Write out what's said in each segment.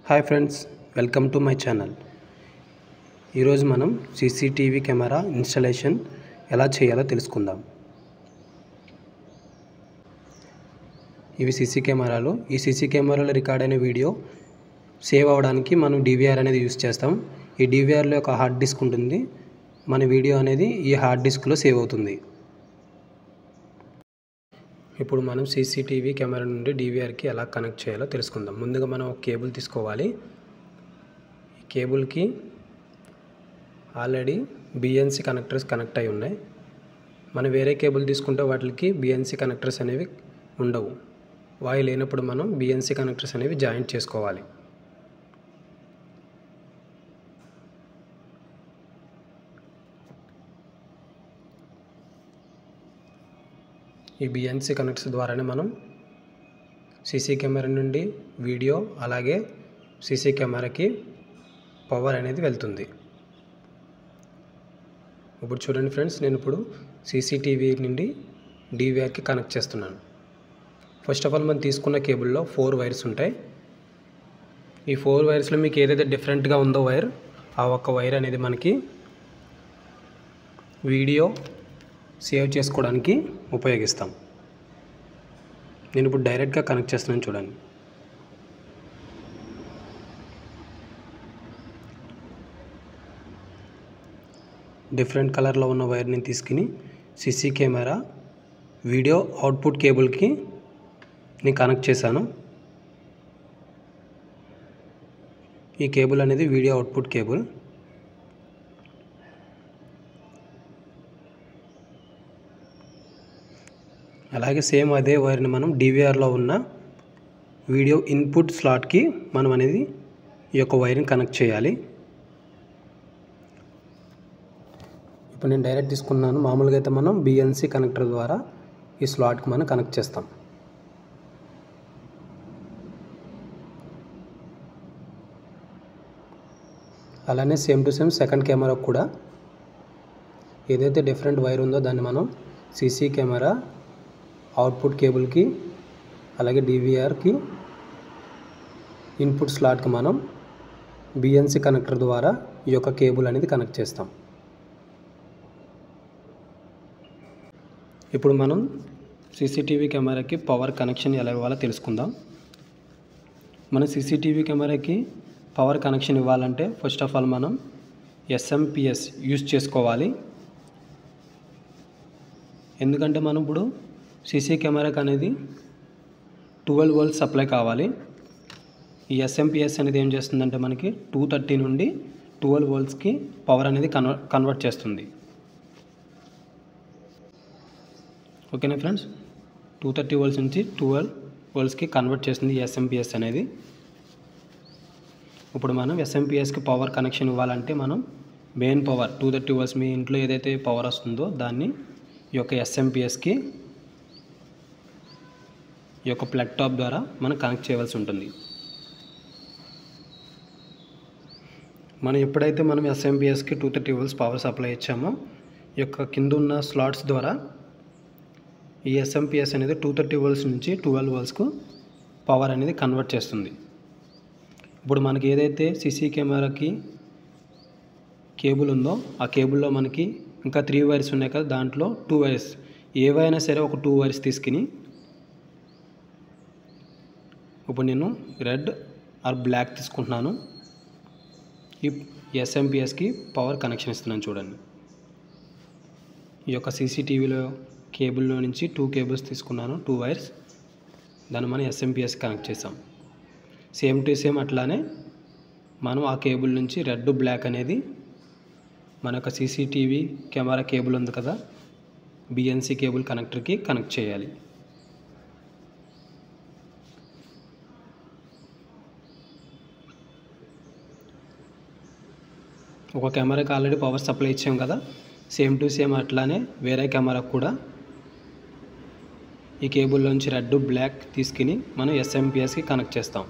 hi friends welcome to my channel ఈరోజు మనం CCTV camera installation ఎలా చేయాలో తెలుసుకుందాం ఇవి సీసీ కెమెరాలు ఈ సీసీ కెమెరాలో రికార్డ్ అయిన వీడియో సేవ్ అవ్వడానికి మనం డివిఆర్ అనేది యూస్ చేస్తాం ఈ డివిఆర్లో ఒక హార్డ్ డిస్క్ ఉంటుంది మన వీడియో అనేది ఈ హార్డ్ డిస్క్లో సేవ్ అవుతుంది ఇప్పుడు మనం సీసీటీవీ కెమెరా నుండి డివిఆర్కి ఎలా కనెక్ట్ చేయాలో తెలుసుకుందాం ముందుగా మనం ఒక కేబుల్ తీసుకోవాలి ఈ కేబుల్కి ఆల్రెడీ బిఎన్సి కనెక్టర్స్ కనెక్ట్ అయి ఉన్నాయి మనం వేరే కేబుల్ తీసుకుంటే వాటికి బిఎన్సి కనెక్టర్స్ అనేవి ఉండవు వాయి లేనప్పుడు మనం బిఎన్సి కనెక్టర్స్ అనేవి జాయింట్ చేసుకోవాలి ఈ బిఎన్సి కనెక్ట్స్ ద్వారానే మనం సీసీ కెమెరా నుండి వీడియో అలాగే సీసీ కెమెరాకి పవర్ అనేది వెళ్తుంది ఇప్పుడు చూడండి ఫ్రెండ్స్ నేను ఇప్పుడు సీసీటీవీ నుండి డివిఆర్కి కనెక్ట్ చేస్తున్నాను ఫస్ట్ ఆఫ్ ఆల్ మనం తీసుకున్న కేబుల్లో ఫోర్ వైర్స్ ఉంటాయి ఈ ఫోర్ వైర్స్లో మీకు ఏదైతే డిఫరెంట్గా ఉందో వైర్ ఆ ఒక్క వైర్ అనేది మనకి వీడియో సేవ్ చేసుకోవడానికి ఉపయోగిస్తాం నేను ఇప్పుడు డైరెక్ట్గా కనెక్ట్ చేస్తున్నాను చూడండి డిఫరెంట్ కలర్లో ఉన్న వైర్ని తీసుకుని సిసి కెమెరా వీడియో అవుట్పుట్ కేబుల్కి నేను కనెక్ట్ చేశాను ఈ కేబుల్ అనేది వీడియో అవుట్పుట్ కేబుల్ అలాగే సేమ్ అదే వైర్ని మనం డివిఆర్లో ఉన్న వీడియో ఇన్పుట్ స్లాట్కి మనం అనేది ఈ యొక్క వైర్ని కనెక్ట్ చేయాలి ఇప్పుడు నేను డైరెక్ట్ తీసుకున్నాను మామూలుగా అయితే మనం బిఎన్సి కనెక్టర్ ద్వారా ఈ స్లాట్కి మనం కనెక్ట్ చేస్తాం అలానే same to same second camera కూడా ఏదైతే డిఫరెంట్ వైర్ ఉందో దాన్ని మనం సీసీ కెమెరా అవుట్పుట్ కేబుల్కి అలాగే డివిఆర్కి ఇన్పుట్ స్లాట్కి మనం బిఎన్సి కనెక్టర్ ద్వారా ఈ యొక్క కేబుల్ అనేది కనెక్ట్ చేస్తాం ఇప్పుడు మనం సీసీటీవీ కెమెరాకి పవర్ కనెక్షన్ ఎలా ఇవ్వాలో తెలుసుకుందాం మన సీసీటీవీ కెమెరాకి పవర్ కనెక్షన్ ఇవ్వాలంటే ఫస్ట్ ఆఫ్ ఆల్ మనం ఎస్ఎంపిఎస్ యూజ్ చేసుకోవాలి ఎందుకంటే మనం ఇప్పుడు సీసీ కెమెరాకి అనేది ట్వెల్వ్ వోల్ట్ సప్లై కావాలి ఈ ఎస్ఎంపిఎస్ అనేది ఏం చేస్తుందంటే మనకి టూ థర్టీ నుండి ట్వెల్వ్ వోల్ట్స్కి పవర్ అనేది కన్వ కన్వర్ట్ చేస్తుంది ఓకేనా ఫ్రెండ్స్ టూ థర్టీ వోల్ట్స్ నుంచి ట్వెల్వ్ వోల్ట్స్కి కన్వర్ట్ చేస్తుంది ఈ ఎస్ఎంపిఎస్ అనేది ఇప్పుడు మనం ఎస్ఎంపిఎస్కి పవర్ కనెక్షన్ ఇవ్వాలంటే మనం main power two thirty volts మీ ఇంట్లో ఏదైతే పవర్ వస్తుందో దాన్ని ఈ యొక్క ఎస్ఎంపిఎస్కి ఈ యొక్క ప్లగ్ టాప్ ద్వారా మనం కనెక్ట్ చేయవలసి ఉంటుంది మనం ఎప్పుడైతే మనం ఎస్ఎంపిఎస్కి two thirty volts power supply ఇచ్చామో ఈ యొక్క కింద ఉన్న స్లాట్స్ ద్వారా ఈ ఎస్ఎంపిఎస్ అనేది టూ థర్టీ వోల్ట్స్ నుంచి ట్వెల్వ్ వోల్ట్స్కు పవర్ అనేది కన్వర్ట్ చేస్తుంది ఇప్పుడు మనకి ఏదైతే సీసీ కెమెరాకి కేబుల్ ఉందో ఆ కేబుల్లో మనకి ఇంకా త్రీ వైర్స్ ఉన్నాయి కదా దాంట్లో టూ వైర్స్ ఏవైనా సరే ఒక టూ వైర్స్ తీసుకుని ఇప్పుడు నేను రెడ్ ఆర్ బ్లాక్ తీసుకుంటున్నాను ఈ ఎస్ఎంపిఎస్కి పవర్ కనెక్షన్ ఇస్తున్నాను చూడండి ఈ యొక్క సీసీటీవీలో కేబుల్లో నుంచి టూ కేబుల్స్ తీసుకున్నాను టూ వైర్స్ దాన్ని మనం ఎస్ఎంపిఎస్ కనెక్ట్ చేసాం సేమ్ టు సేమ్ అట్లానే మనం ఆ కేబుల్ నుంచి రెడ్ బ్లాక్ అనేది మన యొక్క సీసీటీవీ కెమెరా కేబుల్ ఉంది కదా బిఎన్సి కేబుల్ కనెక్టర్కి కనెక్ట్ చేయాలి ఒక కెమెరాకి ఆల్రెడీ పవర్ సప్లై ఇచ్చాం కదా సేమ్ టు సేమ్ అట్లానే వేరే కెమెరాకు కూడా ఈ కేబుల్లోంచి రెడ్ బ్లాక్ తీసుకుని మనం ఎస్ఎంపిఎస్కి కనెక్ట్ చేస్తాం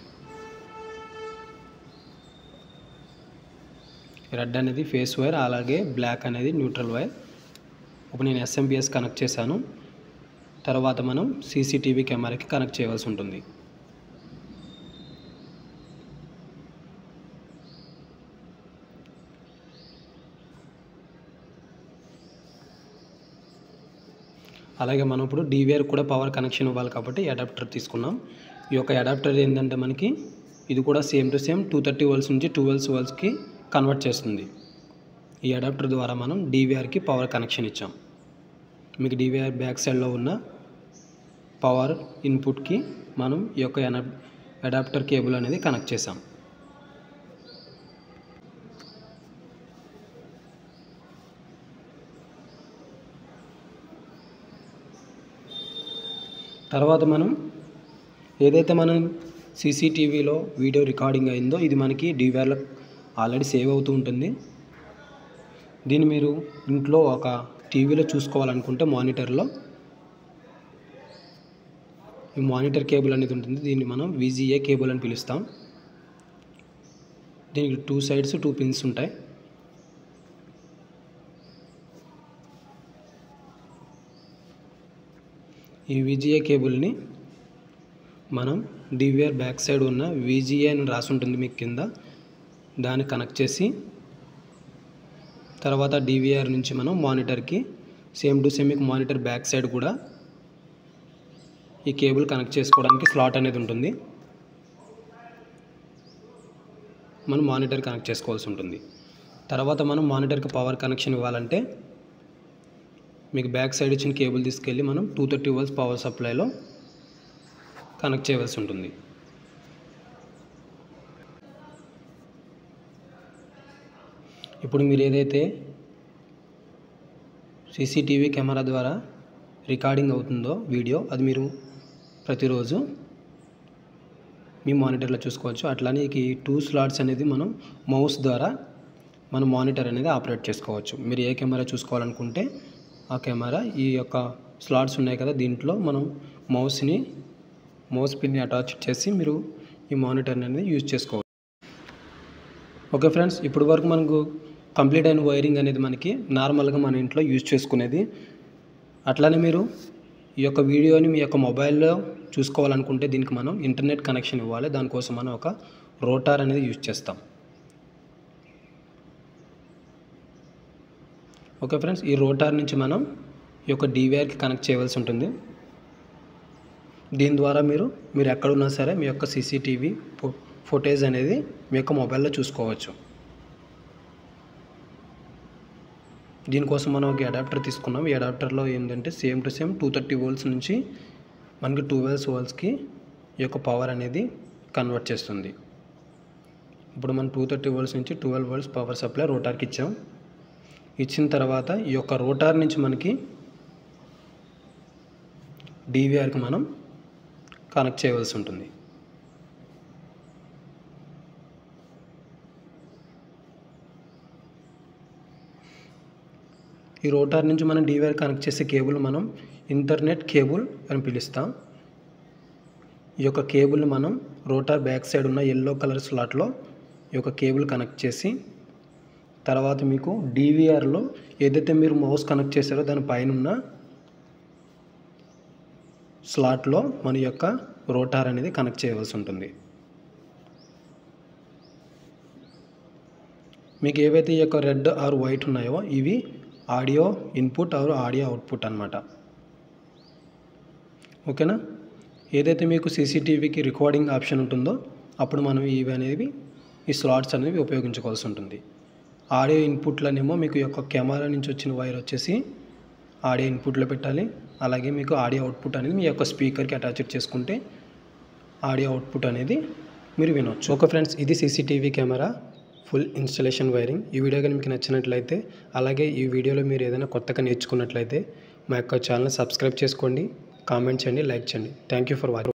రెడ్ అనేది ఫేస్ వైర్ అలాగే బ్లాక్ అనేది న్యూట్రల్ వైర్ ఇప్పుడు నేను ఎస్ఎంపిఎస్ కనెక్ట్ చేశాను తర్వాత మనం సీసీటీవీ కెమెరాకి కనెక్ట్ చేయవలసి ఉంటుంది అలాగే మనం ఇప్పుడు డీవీఆర్ కూడా పవర్ కనెక్షన్ ఇవ్వాలి కాబట్టి అడాప్టర్ తీసుకున్నాం ఈ యొక్క అడాప్టర్ ఏంటంటే మనకి ఇది కూడా same to same two thirty volts నుంచి టూ వోల్స్ వోల్స్కి కన్వర్ట్ చేస్తుంది ఈ అడాప్టర్ ద్వారా మనం డీవీఆర్కి పవర్ కనెక్షన్ ఇచ్చాం మీకు డీవీఆర్ బ్యాక్ సైడ్లో ఉన్న పవర్ ఇన్పుట్కి మనం ఈ యొక్క అడాప్టర్ కేబుల్ అనేది కనెక్ట్ చేసాం తర్వాత మనం ఏదైతే మనం సీసీటీవీలో వీడియో రికార్డింగ్ అయిందో ఇది మనకి డీవీఆర్లో ఆల్రెడీ సేవ్ అవుతూ ఉంటుంది దీన్ని మీరు ఇంట్లో ఒక టీవీలో చూసుకోవాలనుకుంటే మానిటర్లో ఈ మానిటర్ కేబుల్ అనేది ఉంటుంది దీన్ని మనం విజిఏ కేబుల్ అని పిలుస్తాం దీనికి టూ సైడ్స్ టూ పిన్స్ ఉంటాయి ఈ విజిఏ కేబుల్ని మనం డివిఆర్ బ్యాక్ సైడ్ ఉన్న విజిఏ అని రాసి ఉంటుంది మీకు కింద దాన్ని కనెక్ట్ చేసి తర్వాత డివిఆర్ నుంచి మనం మానిటర్కి సేమ్ టు సేమ్ మీకు మానిటర్ బ్యాక్ సైడ్ కూడా ఈ కేబుల్ కనెక్ట్ చేసుకోవడానికి స్లాట్ అనేది ఉంటుంది మనం మానిటర్ కనెక్ట్ చేసుకోవాల్సి ఉంటుంది తర్వాత మనం మానిటర్కి పవర్ కనెక్షన్ ఇవ్వాలంటే మీకు బ్యాక్ సైడ్ ఇచ్చిన కేబుల్ తీసుకెళ్ళి మనం టూ థర్టీ వోల్స్ పవర్ సప్లైలో కనెక్ట్ చేయవలసి ఉంటుంది ఇప్పుడు మీరు ఏదైతే సీసీటీవీ కెమెరా ద్వారా రికార్డింగ్ అవుతుందో వీడియో అది మీరు ప్రతిరోజు మీ మానిటర్లో చూసుకోవచ్చు అట్లానే ఈ టూ స్లాట్స్ అనేది మనం మౌస్ ద్వారా మన మానిటర్ అనేది ఆపరేట్ చేసుకోవచ్చు మీరు ఏ కెమెరా చూసుకోవాలనుకుంటే ఆ కెమెరా ఈ యొక్క స్లాట్స్ ఉన్నాయి కదా దీంట్లో మనం మౌస్ని మౌస్ పిన్ని అటాచ్ చేసి మీరు ఈ మానిటర్ అనేది యూజ్ చేసుకోవచ్చు ఓకే ఫ్రెండ్స్ ఇప్పుడు వరకు మనకు కంప్లీట్ అయిన వైరింగ్ అనేది మనకి నార్మల్గా మన ఇంట్లో యూజ్ చేసుకునేది అట్లానే మీరు ఈ యొక్క వీడియోని మీ యొక్క మొబైల్లో చూసుకోవాలనుకుంటే దీనికి మనం ఇంటర్నెట్ కనెక్షన్ ఇవ్వాలి దానికోసం మనం ఒక రోటార్ అనేది యూజ్ చేస్తాం ఓకే ఫ్రెండ్స్ ఈ రోటార్ నుంచి మనం ఈ యొక్క డీవీఆర్కి కనెక్ట్ చేయవలసి ఉంటుంది దీని ద్వారా మీరు మీరు ఎక్కడున్నా సరే మీ యొక్క సీసీటీవీ ఫుటేజ్ అనేది మీ యొక్క మొబైల్లో చూసుకోవచ్చు దీనికోసం మనం ఒక అడాప్టర్ తీసుకున్నాం ఈ అడాప్టర్లో ఏంటంటే same to same two thirty volts నుంచి మనకి టూ వెల్స్ వోల్ట్స్కి ఈ యొక్క పవర్ అనేది కన్వర్ట్ చేస్తుంది ఇప్పుడు మనం టూ థర్టీ వోల్ట్స్ నుంచి ట్వెల్వ్ వోల్ట్స్ పవర్ సప్లై రోటార్కి ఇచ్చాం ఇచ్చిన తర్వాత ఈ యొక్క రోటార్ నుంచి మనకి డీవీఆర్కి మనం కనెక్ట్ చేయవలసి ఉంటుంది ఈ రోటార్ నుంచి మనం డీవీఆర్ కనెక్ట్ చేసే కేబుల్ మనం ఇంటర్నెట్ కేబుల్ అని పిలుస్తాం ఈ యొక్క కేబుల్ని మనం రోటార్ బ్యాక్ సైడ్ ఉన్న ఎల్లో కలర్ స్లాట్లో ఈ యొక్క కేబుల్ కనెక్ట్ చేసి తర్వాత మీకు డీవీఆర్లో ఏదైతే మీరు మౌస్ కనెక్ట్ చేశారో దాని పైన ఉన్న స్లాట్లో మన యొక్క రోటార్ అనేది కనెక్ట్ చేయవలసి ఉంటుంది మీకు ఏవైతే ఈ యొక్క రెడ్ ఆర్ వైట్ ఉన్నాయో ఇవి audio input or audio output అనమాట ఓకేనా ఏదైతే మీకు సీసీటీవీకి రికార్డింగ్ ఆప్షన్ ఉంటుందో అప్పుడు మనం ఇవి అనేవి ఈ స్లాట్స్ అనేవి ఉపయోగించుకోవాల్సి ఉంటుంది ఆడియో ఇన్పుట్లనేమో మీకు ఈ యొక్క కెమెరా నుంచి వచ్చిన వైర్ వచ్చేసి ఆడియో ఇన్పుట్లో పెట్టాలి అలాగే మీకు ఆడియో అవుట్పుట్ అనేది మీ యొక్క స్పీకర్కి అటాచ్ చేసుకుంటే ఆడియో అవుట్పుట్ అనేది మీరు వినొచ్చు ఓకే ఫ్రెండ్స్ ఇది CCTV camera full installation wiring ఈ వీడియో కానీ మీకు నచ్చినట్లయితే అలాగే ఈ వీడియోలో మీరు ఏదైనా కొత్తగా నేర్చుకున్నట్లయితే మా యొక్క ఛానల్ సబ్స్క్రైబ్ చేసుకోండి కామెంట్ చేయండి లైక్ చేయండి థ్యాంక్ యూ ఫర్ వాచింగ్